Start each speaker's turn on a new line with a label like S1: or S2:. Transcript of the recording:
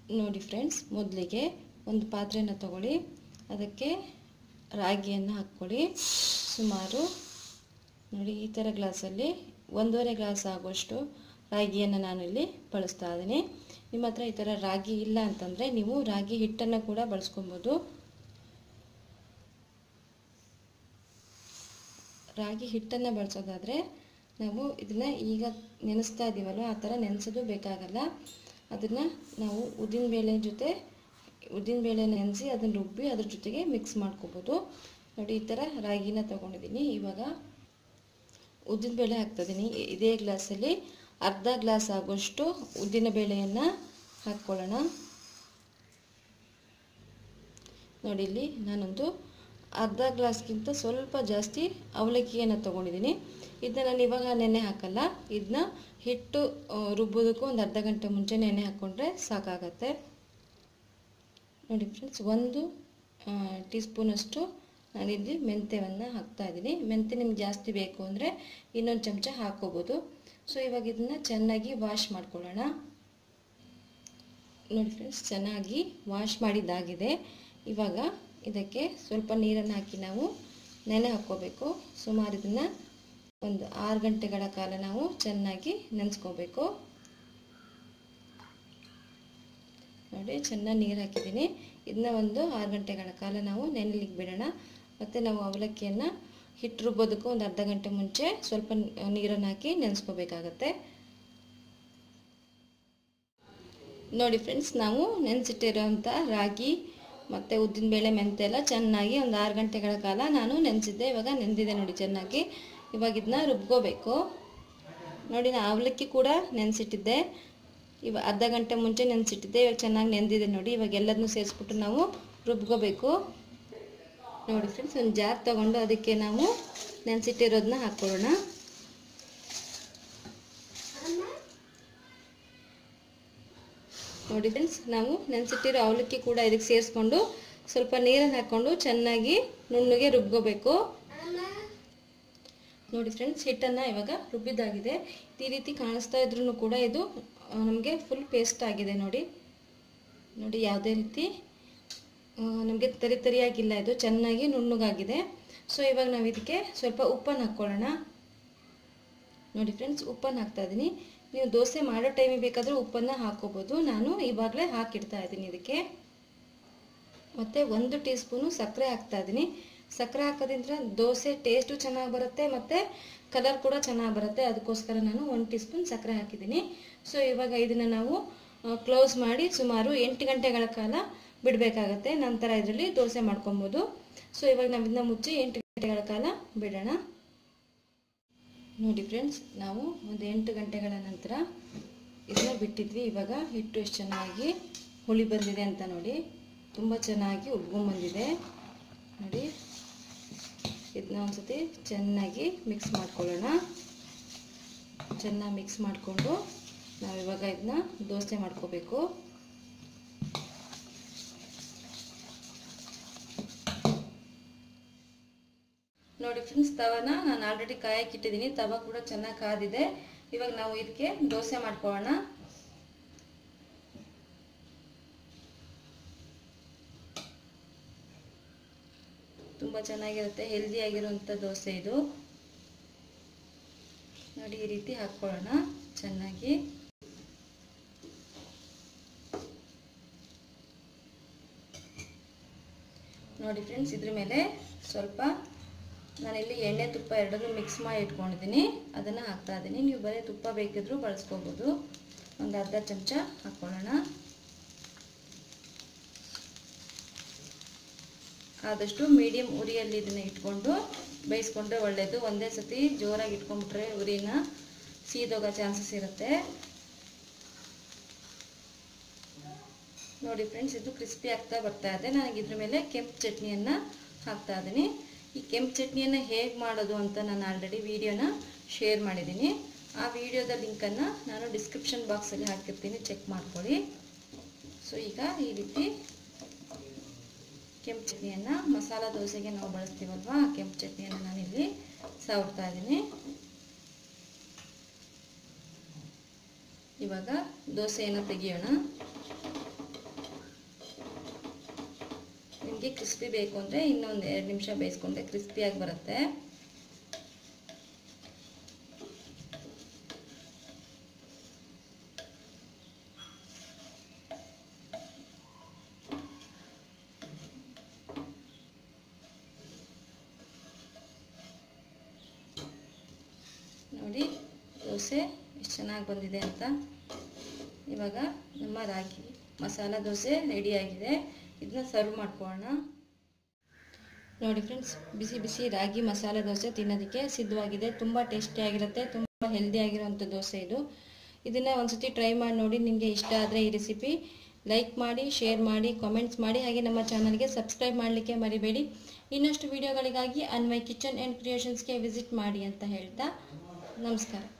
S1: ನೋಡಿ ಫ್ರೆಂಡ್ಸ್ ಮೊದಲಿಗೆ ಒಂದು ಪಾತ್ರೆನ ತಗೊಳ್ಳಿ ಅದಕ್ಕೆ ರಾಗಿಯನ್ನು ಹಾಕ್ಕೊಳ್ಳಿ ಸುಮಾರು ನೋಡಿ ಈ ಥರ ಗ್ಲಾಸಲ್ಲಿ ಒಂದೂವರೆ ಗ್ಲಾಸ್ ಆಗುವಷ್ಟು ರಾಗಿಯನ್ನು ನಾನು ಇಲ್ಲಿ ಬಳಸ್ತಾ ಇದ್ದೀನಿ ನಿಮ್ಮ ಹತ್ರ ಈ ಥರ ರಾಗಿ ಇಲ್ಲ ಅಂತಂದರೆ ನೀವು ರಾಗಿ ಹಿಟ್ಟನ್ನು ಕೂಡ ಬಳಸ್ಕೊಬೋದು ರಾಗಿ ಹಿಟ್ಟನ್ನು ಬಳಸೋದಾದರೆ ನಾವು ಇದನ್ನು ಈಗ ನೆನೆಸ್ತಾ ಇದ್ದೀವಲ್ವ ಆ ಥರ ನೆನೆಸೋದು ಬೇಕಾಗಲ್ಲ ಅದನ್ನು ನಾವು ಉದ್ದಿನಬೇಳೆ ಜೊತೆ ಉದ್ದಿನಬೇಳೆ ನೆನೆಸಿ ಅದನ್ನು ರುಬ್ಬಿ ಅದ್ರ ಜೊತೆಗೆ ಮಿಕ್ಸ್ ಮಾಡ್ಕೋಬೋದು ನೋಡಿ ಈ ಥರ ರಾಗಿನ ತೊಗೊಂಡಿದ್ದೀನಿ ಇವಾಗ ಉದ್ದಿನಬೇಳೆ ಹಾಕ್ತಾಯಿದ್ದೀನಿ ಇದೇ ಗ್ಲಾಸಲ್ಲಿ ಅರ್ಧ ಗ್ಲಾಸ್ ಆಗೋಷ್ಟು ಉದ್ದಿನ ಬೇಳೆಯನ್ನು ಹಾಕ್ಕೊಳ್ಳೋಣ ನೋಡಿ ಇಲ್ಲಿ ನಾನೊಂದು ಅರ್ಧ ಗ್ಲಾಸ್ಗಿಂತ ಸ್ವಲ್ಪ ಜಾಸ್ತಿ ಅವಲಕ್ಕಿಯನ್ನು ತೊಗೊಂಡಿದ್ದೀನಿ ಇದನ್ನ ನಾನು ಇವಾಗ ನೆನೆ ಹಾಕಲ್ಲ ಇದನ್ನ ಹಿಟ್ಟು ರುಬ್ಬೋದಕ್ಕೂ ಒಂದು ಅರ್ಧ ಗಂಟೆ ಮುಂಚೆ ನೆನೆ ಹಾಕ್ಕೊಂಡ್ರೆ ಸಾಕಾಗತ್ತೆ ನೋಡಿ ಫ್ರೆಂಡ್ಸ್ ಒಂದು ಟೀ ಸ್ಪೂನಷ್ಟು ನಾನಿಲ್ಲಿ ಮೆಂತ್ಯವನ್ನು ಹಾಕ್ತಾ ಇದ್ದೀನಿ ಮೆಂತ್ಯ ನಿಮ್ಗೆ ಜಾಸ್ತಿ ಬೇಕು ಅಂದರೆ ಇನ್ನೊಂದು ಚಮಚ ಹಾಕ್ಕೋಬೋದು ಸೊ ಇವಾಗ ಇದನ್ನು ಚೆನ್ನಾಗಿ ವಾಶ್ ಮಾಡ್ಕೊಳ್ಳೋಣ ನೋಡಿ ಫ್ರೆಂಡ್ಸ್ ಚೆನ್ನಾಗಿ ವಾಶ್ ಮಾಡಿದ್ದಾಗಿದೆ ಇವಾಗ ಇದಕ್ಕೆ ಸ್ವಲ್ಪ ನೀರನ್ನು ಹಾಕಿ ನಾವು ನೆನೆ ಹಾಕ್ಕೋಬೇಕು ಸುಮಾರು ಇದನ್ನು ಒಂದು ಆರು ಗಂಟೆಗಳ ಕಾಲ ನಾವು ಚೆನ್ನಾಗಿ ನೆನೆಸ್ಕೋಬೇಕು ನೋಡಿ ಚೆನ್ನಾಗಿ ನೀರು ಹಾಕಿದ್ದೀನಿ ಇದನ್ನ ಒಂದು ಆರು ಗಂಟೆಗಳ ಕಾಲ ನಾವು ನೆನೆಲಿಕ್ಕೆ ಬಿಡೋಣ ಮತ್ತು ನಾವು ಅವಲಕ್ಕಿಯನ್ನು ಹಿಟ್ಟು ರುಬ್ಬೋದಕ್ಕೂ ಒಂದು ಅರ್ಧ ಗಂಟೆ ಮುಂಚೆ ಸ್ವಲ್ಪ ನೀರನ್ನು ಹಾಕಿ ನೆನೆಸ್ಕೋಬೇಕಾಗತ್ತೆ ನೋಡಿ ಫ್ರೆಂಡ್ಸ್ ನಾವು ನೆನೆಸಿಟ್ಟಿರೋಂಥ ರಾಗಿ ಮತ್ತು ಉದ್ದಿನಬೇಳೆ ಮೆಂತೆ ಎಲ್ಲ ಚೆನ್ನಾಗಿ ಒಂದು ಆರು ಗಂಟೆಗಳ ಕಾಲ ನಾನು ನೆನೆಸಿದ್ದೆ ಇವಾಗ ನೆಂದಿದೆ ನೋಡಿ ಚೆನ್ನಾಗಿ ಇವಾಗ ಇದನ್ನ ರುಬ್ಕೋಬೇಕು ನೋಡಿ ನಾನು ಅವಲಕ್ಕಿ ಕೂಡ ನೆನೆಸಿಟ್ಟಿದ್ದೆ ಇವಾಗ ಅರ್ಧ ಗಂಟೆ ಮುಂಚೆ ನೆನೆಸಿಟ್ಟಿದ್ದೆ ಇವಾಗ ಚೆನ್ನಾಗಿ ನೆಂದಿದೆ ನೋಡಿ ಇವಾಗ ಎಲ್ಲದನ್ನೂ ಸೇರಿಸ್ಬಿಟ್ಟು ನಾವು ರುಬ್ಕೋಬೇಕು ನೋಡಿ ಫ್ರೆಂಡ್ಸ್ ಒಂದು ಜಾರ್ ತೊಗೊಂಡು ಅದಕ್ಕೆ ನಾವು ನೆನೆಸಿಟ್ಟಿರೋದನ್ನ ಹಾಕ್ಕೊಳ್ಳೋಣ ನೋಡಿ ಫ್ರೆಂಡ್ಸ್ ನಾವು ನೆನೆಸಿಟ್ಟಿರೋ ಅವಲಕ್ಕಿ ಕೂಡ ಇದಕ್ಕೆ ಸೇರಿಸ್ಕೊಂಡು ಸ್ವಲ್ಪ ನೀರನ್ನು ಹಾಕ್ಕೊಂಡು ಚೆನ್ನಾಗಿ ನುಣ್ಣಗೆ ರುಬ್ಕೋಬೇಕು ನೋಡಿ ಫ್ರೆಂಡ್ಸ್ ಹಿಟ್ಟನ್ನು ಇವಾಗ ರುಬ್ಬಿದ್ದಾಗಿದೆ ಈ ರೀತಿ ಕಾಣಿಸ್ತಾ ಇದ್ರೂ ಕೂಡ ಇದು ನಮಗೆ ಫುಲ್ ಪೇಸ್ಟ್ ಆಗಿದೆ ನೋಡಿ ನೋಡಿ ಯಾವುದೇ ರೀತಿ ನಮಗೆ ತರಿ ತರಿಯಾಗಿಲ್ಲ ಇದು ಚೆನ್ನಾಗಿ ನುಣ್ಣಗಾಗಿದೆ ಸೊ ಇವಾಗ ನಾವು ಇದಕ್ಕೆ ಸ್ವಲ್ಪ ಉಪ್ಪನ್ನು ಹಾಕ್ಕೊಳ್ಳೋಣ ನೋಡಿ ಫ್ರೆಂಡ್ಸ್ ಉಪ್ಪನ್ನು ಹಾಕ್ತಾ ಇದ್ದೀನಿ ನೀವು ದೋಸೆ ಮಾಡೋ ಟೈಮಿಗೆ ಬೇಕಾದರೂ ಉಪ್ಪನ್ನು ಹಾಕ್ಕೋಬೋದು ನಾನು ಇವಾಗಲೇ ಹಾಕಿಡ್ತಾ ಇದ್ದೀನಿ ಇದಕ್ಕೆ ಮತ್ತು ಒಂದು ಟೀ ಸ್ಪೂನು ಸಕ್ಕರೆ ಹಾಕ್ತಾ ಇದ್ದೀನಿ ಸಕ್ಕರೆ ಹಾಕೋದ್ರಿಂದ ದೋಸೆ ಟೇಸ್ಟು ಚೆನ್ನಾಗಿ ಬರುತ್ತೆ ಮತ್ತು ಕಲರ್ ಕೂಡ ಚೆನ್ನಾಗಿ ಬರುತ್ತೆ ಅದಕ್ಕೋಸ್ಕರ ನಾನು ಒಂದು ಟೀ ಸ್ಪೂನ್ ಸಕ್ಕರೆ ಹಾಕಿದ್ದೀನಿ ಸೊ ಇವಾಗ ಇದನ್ನು ನಾವು ಕ್ಲೋಸ್ ಮಾಡಿ ಸುಮಾರು ಎಂಟು ಗಂಟೆಗಳ ಕಾಲ ಬಿಡಬೇಕಾಗತ್ತೆ ನಂತರ ಇದರಲ್ಲಿ ದೋಸೆ ಮಾಡ್ಕೊಬೋದು ಸೊ ಇವಾಗ ನಾವು ಇದನ್ನ ಮುಚ್ಚಿ ಎಂಟು ಗಂಟೆಗಳ ಕಾಲ ಬಿಡೋಣ ನೋಡಿ ಫ್ರೆಂಡ್ಸ್ ನಾವು ಒಂದು ಎಂಟು ಗಂಟೆಗಳ ನಂತರ ಇದನ್ನ ಬಿಟ್ಟಿದ್ವಿ ಇವಾಗ ಹಿಟ್ಟು ಎಷ್ಟು ಚೆನ್ನಾಗಿ ಹುಳಿ ಬಂದಿದೆ ಅಂತ ನೋಡಿ ತುಂಬ ಚೆನ್ನಾಗಿ ಉಬ್ಕೊಂಬಂದಿದೆ ನೋಡಿ ಇದನ್ನ ಒಂದ್ಸತಿ ಚೆನ್ನಾಗಿ ಮಿಕ್ಸ್ ಮಾಡ್ಕೊಳ್ಳೋಣ ಚೆನ್ನಾಗಿ ಮಿಕ್ಸ್ ಮಾಡಿಕೊಂಡು ನಾವು ಇವಾಗ ಇದನ್ನ ದೋಸೆ ಮಾಡ್ಕೋಬೇಕು ನೋಡಿ ಫ್ರೆಂಡ್ಸ್ ತವನ ನಾನು ಆಲ್ರೆಡಿ ಕಾಯಕ್ಕೆ ಇಟ್ಟಿದ್ದೀನಿ ತವ ಕೂಡ ಚೆನ್ನಾಗಿ ಕಾದಿದೆ ಇವಾಗ ನಾವು ಇದಕ್ಕೆ ದೋಸೆ ಮಾಡ್ಕೊಳ್ಳೋಣ ತುಂಬ ಚೆನ್ನಾಗಿರುತ್ತೆ ಹೆಲ್ದಿಯಾಗಿರುವಂಥ ದೋಸೆ ಇದು ನೋಡಿ ಈ ರೀತಿ ಹಾಕ್ಕೊಳ್ಳೋಣ ಚೆನ್ನಾಗಿ ನೋಡಿ ಫ್ರೆಂಡ್ಸ್ ಇದ್ರ ಮೇಲೆ ಸ್ವಲ್ಪ ನಾನಿಲ್ಲಿ ಎಣ್ಣೆ ತುಪ್ಪ ಎರಡನ್ನೂ ಮಿಕ್ಸ್ ಮಾಡಿ ಇಟ್ಕೊಂಡಿದ್ದೀನಿ ಅದನ್ನು ಹಾಕ್ತಾ ಇದ್ದೀನಿ ನೀವು ಬರೀ ತುಪ್ಪ ಬೇಕಿದ್ರೂ ಬಳಸ್ಕೋಬೋದು ಒಂದು ಅರ್ಧ ಚಮಚ ಹಾಕ್ಕೊಳ್ಳೋಣ ಆದಷ್ಟು ಮೀಡಿಯಮ್ ಉರಿಯಲ್ಲಿ ಇದನ್ನು ಇಟ್ಕೊಂಡು ಬೇಯಿಸ್ಕೊಂಡ್ರೆ ಒಳ್ಳೆಯದು ಒಂದೇ ಸತಿ ಜೋರಾಗಿ ಇಟ್ಕೊಂಡ್ಬಿಟ್ರೆ ಉರಿನ ಸೀದೋಗೋ ಚಾನ್ಸಸ್ ಇರುತ್ತೆ ನೋಡಿ ಫ್ರೆಂಡ್ಸ್ ಇದು ಕ್ರಿಸ್ಪಿ ಆಗ್ತಾ ಬರ್ತಾ ಇದೆ ನನಗೆ ಇದ್ರ ಮೇಲೆ ಕೆಂಪು ಚಟ್ನಿಯನ್ನು ಹಾಕ್ತಾ ಇದ್ದೀನಿ ಈ ಕೆಂಪು ಚಟ್ನಿಯನ್ನು ಹೇಗೆ ಮಾಡೋದು ಅಂತ ನಾನು ಆಲ್ರೆಡಿ ವಿಡಿಯೋನ ಶೇರ್ ಮಾಡಿದ್ದೀನಿ ಆ ವಿಡಿಯೋದ ಲಿಂಕನ್ನು ನಾನು ಡಿಸ್ಕ್ರಿಪ್ಷನ್ ಬಾಕ್ಸಲ್ಲಿ ಹಾಕಿರ್ತೀನಿ ಚೆಕ್ ಮಾಡ್ಕೊಳ್ಳಿ ಸೊ ಈಗ ಈ ರೀತಿ ಕೆಂಪು ಚಟ್ನಿಯನ್ನು ಮಸಾಲ ದೋಸೆಗೆ ನಾವು ಬಳಸ್ತೀವಲ್ವ ಆ ಕೆಂಪು ಚಟ್ನಿಯನ್ನು ನಾನಿಲ್ಲಿ ಸವರ್ತಾ ಇದ್ದೀನಿ ಇವಾಗ ದೋಸೆಯನ್ನು ತೆಗಿಯೋಣ ನಿಮಗೆ ಕ್ರಿಸ್ಪಿ ಬೇಕು ಅಂದರೆ ಇನ್ನೊಂದು ಎರಡು ನಿಮಿಷ ಬೇಯಿಸ್ಕೊಂಡ್ರೆ ಕ್ರಿಸ್ಪಿಯಾಗಿ ಬರುತ್ತೆ ನೋಡಿ ದೋಸೆ ಎಷ್ಟು ಚೆನ್ನಾಗಿ ಬಂದಿದೆ ಅಂತ ಇವಾಗ ನಮ್ಮ ರಾಗಿ ಮಸಾಲ ದೋಸೆ ರೆಡಿಯಾಗಿದೆ ಇದನ್ನ ಸರ್ವ್ ಮಾಡ್ಕೊಳ್ಳೋಣ ನೋಡಿ ಫ್ರೆಂಡ್ಸ್ ಬಿಸಿ ಬಿಸಿ ರಾಗಿ ಮಸಾಲೆ ದೋಸೆ ತಿನ್ನೋದಕ್ಕೆ ಸಿದ್ಧವಾಗಿದೆ ತುಂಬ ಟೇಸ್ಟಿಯಾಗಿರುತ್ತೆ ತುಂಬ ಹೆಲ್ದಿಯಾಗಿರುವಂಥ ದೋಸೆ ಇದು ಇದನ್ನು ಒಂದ್ಸತಿ ಟ್ರೈ ಮಾಡಿ ನೋಡಿ ನಿಮಗೆ ಇಷ್ಟ ಆದರೆ ಈ ರೆಸಿಪಿ ಲೈಕ್ ಮಾಡಿ ಶೇರ್ ಮಾಡಿ ಕಾಮೆಂಟ್ಸ್ ಮಾಡಿ ಹಾಗೆ ನಮ್ಮ ಚಾನಲ್ಗೆ ಸಬ್ಸ್ಕ್ರೈಬ್ ಮಾಡಲಿಕ್ಕೆ ಮರಿಬೇಡಿ ಇನ್ನಷ್ಟು ವಿಡಿಯೋಗಳಿಗಾಗಿ ಅನ್ವಯ್ ಕಿಚನ್ ಆ್ಯಂಡ್ ಕ್ರಿಯೇಷನ್ಸ್ಗೆ ವಿಸಿಟ್ ಮಾಡಿ ಅಂತ ಹೇಳ್ತಾ ನಮಸ್ಕಾರ